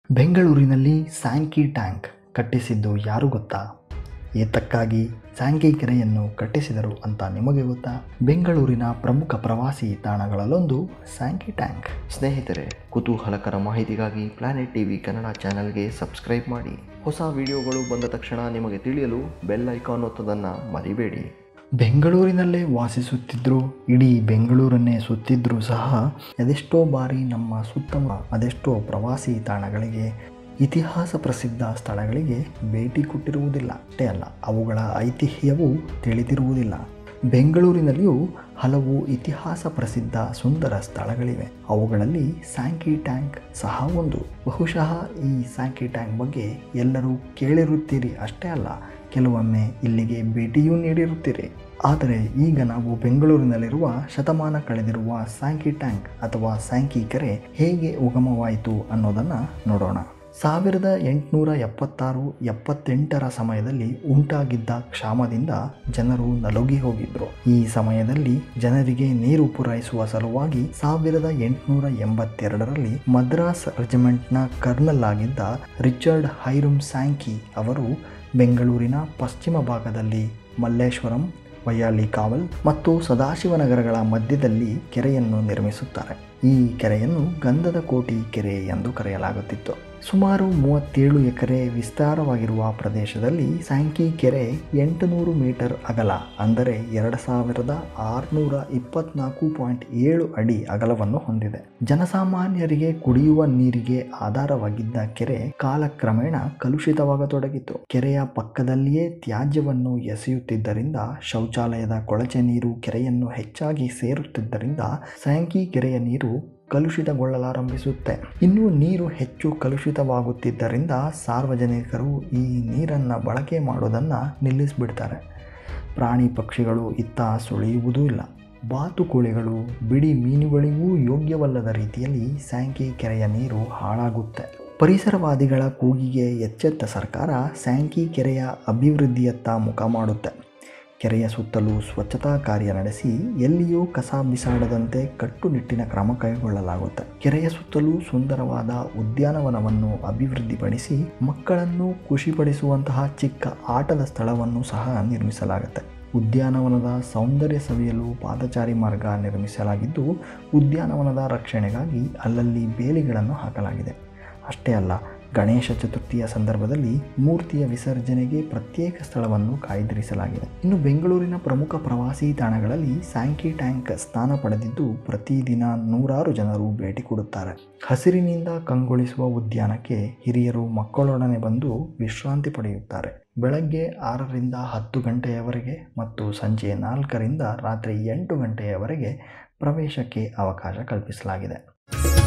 ಬೆಂಗಳೂರಿನಲ್ಲಿ Sankey tank ಕಟ್ಟಿಸಿದ್ದು ಯಾರು ಗೊತ್ತಾ ಏತಕ್ಕಾಗಿ ಸ್ಯಾಂಕಿ ಕೆರೆಯನ್ನು ಕಟ್ಟಿಸಿದರು ಅಂತ ನಿಮಗೆ ಗೊತ್ತಾ ಬೆಂಗಳೂರಿನ ಪ್ರಮುಖ ಪ್ರವಾಸಿ ತಾಣಗಳಲ್ಲೊಂದು ಸ್ಯಾಂಕಿ ಟ್ಯಾಂಕ್ ಸ್ನೇಹಿತರೆ ಕುತೂಹಲಕರ ಮಾಹಿತಿಗಾಗಿ ಪ್ಲಾನೆಟ್ ಟಿವಿ ಕನ್ನಡ ಚಾನೆಲ್ಗೆ ಸಬ್ಸ್ಕ್ರೈಬ್ ಮಾಡಿ ಹೊಸ ವಿಡಿಯೋಗಳು ಬಂದ ತಕ್ಷಣ ನಿಮಗೆ ತಿಳಿಯಲು ಬೆಲ್ ಐಕಾನ್ ಒತ್ತೋದನ್ನು ಮರಿಬೇಡಿ ಬೆಂಗಳೂರಿನಲ್ಲೇ ವಾಸಿಸುತ್ತಿದ್ದರೂ ಇಡೀ ಬೆಂಗಳೂರನ್ನೇ ಸುತ್ತಿದ್ರೂ ಸಹ ಅದೆಷ್ಟೋ ಬಾರಿ ನಮ್ಮ ಸುತ್ತಮುತ್ತ ಅದೆಷ್ಟೋ ಪ್ರವಾಸಿ ತಾಣಗಳಿಗೆ ಇತಿಹಾಸ ಪ್ರಸಿದ್ಧ ಸ್ಥಳಗಳಿಗೆ ಭೇಟಿ ಕೊಟ್ಟಿರುವುದಿಲ್ಲ ಅಷ್ಟೇ ಅಲ್ಲ ಅವುಗಳ ಐತಿಹ್ಯವೂ ತಿಳಿದಿರುವುದಿಲ್ಲ ಬೆಂಗಳೂರಿನಲ್ಲಿಯೂ ಹಲವು ಇತಿಹಾಸ ಪ್ರಸಿದ್ಧ ಸುಂದರ ಸ್ಥಳಗಳಿವೆ ಅವುಗಳಲ್ಲಿ ಸ್ಯಾಂಕಿ ಟ್ಯಾಂಕ್ ಸಹ ಒಂದು ಬಹುಶಃ ಈ ಸ್ಯಾಂಕಿ ಟ್ಯಾಂಕ್ ಬಗ್ಗೆ ಎಲ್ಲರೂ ಕೇಳಿರುತ್ತೀರಿ ಅಷ್ಟೇ ಅಲ್ಲ ಕೆಲವೊಮ್ಮೆ ಇಲ್ಲಿಗೆ ಭೇಟಿಯೂ ನೀಡಿರುತ್ತೀರಿ ಆದರೆ ಈಗ ನಾವು ಬೆಂಗಳೂರಿನಲ್ಲಿರುವ ಶತಮಾನ ಕಳೆದಿರುವ ಸ್ಯಾಂಕಿ ಟ್ಯಾಂಕ್ ಅಥವಾ ಸ್ಯಾಂಕಿ ಕೆರೆ ಹೇಗೆ ಉಗಮವಾಯಿತು ಅನ್ನೋದನ್ನು ನೋಡೋಣ ಸಾವಿರದ ಎಂಟುನೂರ ಎಪ್ಪತ್ತಾರು ಎಪ್ಪತ್ತೆಂಟರ ಸಮಯದಲ್ಲಿ ಉಂಟಾಗಿದ್ದ ಕ್ಷಾಮದಿಂದ ಜನರು ನಲುಗಿ ಹೋಗಿದ್ರು ಈ ಸಮಯದಲ್ಲಿ ಜನರಿಗೆ ನೀರು ಪೂರೈಸುವ ಸಲುವಾಗಿ ಸಾವಿರದ ಎಂಟುನೂರ ಎಂಬತ್ತೆರಡರಲ್ಲಿ ಮದ್ರಾಸ್ ರೆಜಿಮೆಂಟ್ನ ಕರ್ನಲ್ ಆಗಿದ್ದ ರಿಚರ್ಡ್ ಹೈರುಮ್ ಸ್ಯಾಂಕಿ ಅವರು ಬೆಂಗಳೂರಿನ ಪಶ್ಚಿಮ ಭಾಗದಲ್ಲಿ ಮಲ್ಲೇಶ್ವರಂ ವೈಯಾಲಿ ಕಾವಲ್ ಮತ್ತು ಸದಾಶಿವನಗರಗಳ ಮಧ್ಯದಲ್ಲಿ ಕೆರೆಯನ್ನು ನಿರ್ಮಿಸುತ್ತಾರೆ ಈ ಕೆರೆಯನ್ನು ಗಂಧದ ಕೋಟಿ ಕೆರೆ ಎಂದು ಕರೆಯಲಾಗುತ್ತಿತ್ತು ಸುಮಾರು ಮೂವತ್ತೇಳು ಎಕರೆ ವಿಸ್ತಾರವಾಗಿರುವ ಪ್ರದೇಶದಲ್ಲಿ ಸ್ಯಾಂಕಿ ಕೆರೆ ಎಂಟುನೂರು ಮೀಟರ್ ಅಗಲ ಅಂದರೆ ಎರಡು ಸಾವಿರದ ಆರುನೂರ ಇಪ್ಪತ್ನಾಲ್ಕು ಪಾಯಿಂಟ್ ಏಳು ಅಡಿ ಅಗಲವನ್ನು ಹೊಂದಿದೆ ಜನಸಾಮಾನ್ಯರಿಗೆ ಕುಡಿಯುವ ನೀರಿಗೆ ಆಧಾರವಾಗಿದ್ದ ಕೆರೆ ಕಾಲಕ್ರಮೇಣ ಕಲುಷಿತವಾಗತೊಡಗಿತು ಕೆರೆಯ ಪಕ್ಕದಲ್ಲಿಯೇ ತ್ಯಾಜ್ಯವನ್ನು ಎಸೆಯುತ್ತಿದ್ದರಿಂದ ಶೌಚಾಲಯದ ಕೊಳಚೆ ನೀರು ಕೆರೆಯನ್ನು ಹೆಚ್ಚಾಗಿ ಸೇರುತ್ತಿದ್ದರಿಂದ ಸ್ಯಾಂಕಿ ಕೆರೆಯ ನೀರು ಕಲುಷಿತಗೊಳ್ಳಲಾರಂಭಿಸುತ್ತೆ ಇನ್ನು ನೀರು ಹೆಚ್ಚು ಕಲುಷಿತವಾಗುತ್ತಿದ್ದರಿಂದ ಸಾರ್ವಜನಿಕರು ಈ ನೀರನ್ನು ಬಳಕೆ ಮಾಡೋದನ್ನು ನಿಲ್ಲಿಸಿಬಿಡ್ತಾರೆ ಪ್ರಾಣಿ ಪಕ್ಷಿಗಳು ಇತ್ತ ಸುಳಿಯುವುದೂ ಇಲ್ಲ ಬಾತುಕೋಳಿಗಳು ಬಿಡಿ ಮೀನುಗಳಿಗೂ ಯೋಗ್ಯವಲ್ಲದ ರೀತಿಯಲ್ಲಿ ಸ್ಯಾಂಕಿ ಕೆರೆಯ ನೀರು ಹಾಳಾಗುತ್ತೆ ಪರಿಸರವಾದಿಗಳ ಕೂಗಿಗೆ ಎಚ್ಚೆತ್ತ ಸರ್ಕಾರ ಸ್ಯಾಂಕಿ ಕೆರೆಯ ಅಭಿವೃದ್ಧಿಯತ್ತ ಮುಖ ಮಾಡುತ್ತೆ ಕೆರೆಯ ಸುತ್ತಲೂ ಸ್ವಚ್ಛತಾ ಕಾರ್ಯ ನಡೆಸಿ ಎಲ್ಲಿಯೂ ಕಸ ಬಿಸಾಡದಂತೆ ಕಟ್ಟುನಿಟ್ಟಿನ ಕ್ರಮ ಕೈಗೊಳ್ಳಲಾಗುತ್ತೆ ಕೆರೆಯ ಸುತ್ತಲೂ ಸುಂದರವಾದ ಉದ್ಯಾನವನವನ್ನು ಅಭಿವೃದ್ಧಿಪಡಿಸಿ ಮಕ್ಕಳನ್ನು ಖುಷಿಪಡಿಸುವಂತಹ ಚಿಕ್ಕ ಆಟದ ಸ್ಥಳವನ್ನು ಸಹ ನಿರ್ಮಿಸಲಾಗುತ್ತೆ ಉದ್ಯಾನವನದ ಸೌಂದರ್ಯ ಸವಿಯಲು ಪಾದಚಾರಿ ಮಾರ್ಗ ನಿರ್ಮಿಸಲಾಗಿದ್ದು ಉದ್ಯಾನವನದ ರಕ್ಷಣೆಗಾಗಿ ಅಲ್ಲಲ್ಲಿ ಬೇಲಿಗಳನ್ನು ಹಾಕಲಾಗಿದೆ ಅಷ್ಟೇ ಅಲ್ಲ ಗಣೇಶ ಚತುರ್ಥಿಯ ಸಂದರ್ಭದಲ್ಲಿ ಮೂರ್ತಿಯ ವಿಸರ್ಜನೆಗೆ ಪ್ರತ್ಯೇಕ ಸ್ಥಳವನ್ನು ಕಾಯ್ದಿರಿಸಲಾಗಿದೆ ಇನ್ನು ಬೆಂಗಳೂರಿನ ಪ್ರಮುಖ ಪ್ರವಾಸಿ ತಾಣಗಳಲ್ಲಿ ಸ್ಯಾಂಕಿ ಟ್ಯಾಂಕ್ ಸ್ಥಾನ ಪಡೆದಿದ್ದು ಪ್ರತಿದಿನ ನೂರಾರು ಜನರು ಭೇಟಿ ಕೊಡುತ್ತಾರೆ ಹಸಿರಿನಿಂದ ಕಂಗೊಳಿಸುವ ಉದ್ಯಾನಕ್ಕೆ ಹಿರಿಯರು ಮಕ್ಕಳೊಡನೆ ಬಂದು ವಿಶ್ರಾಂತಿ ಪಡೆಯುತ್ತಾರೆ ಬೆಳಗ್ಗೆ ಆರರಿಂದ ಹತ್ತು ಗಂಟೆಯವರೆಗೆ ಮತ್ತು ಸಂಜೆ ನಾಲ್ಕರಿಂದ ರಾತ್ರಿ ಎಂಟು ಗಂಟೆಯವರೆಗೆ ಪ್ರವೇಶಕ್ಕೆ ಅವಕಾಶ ಕಲ್ಪಿಸಲಾಗಿದೆ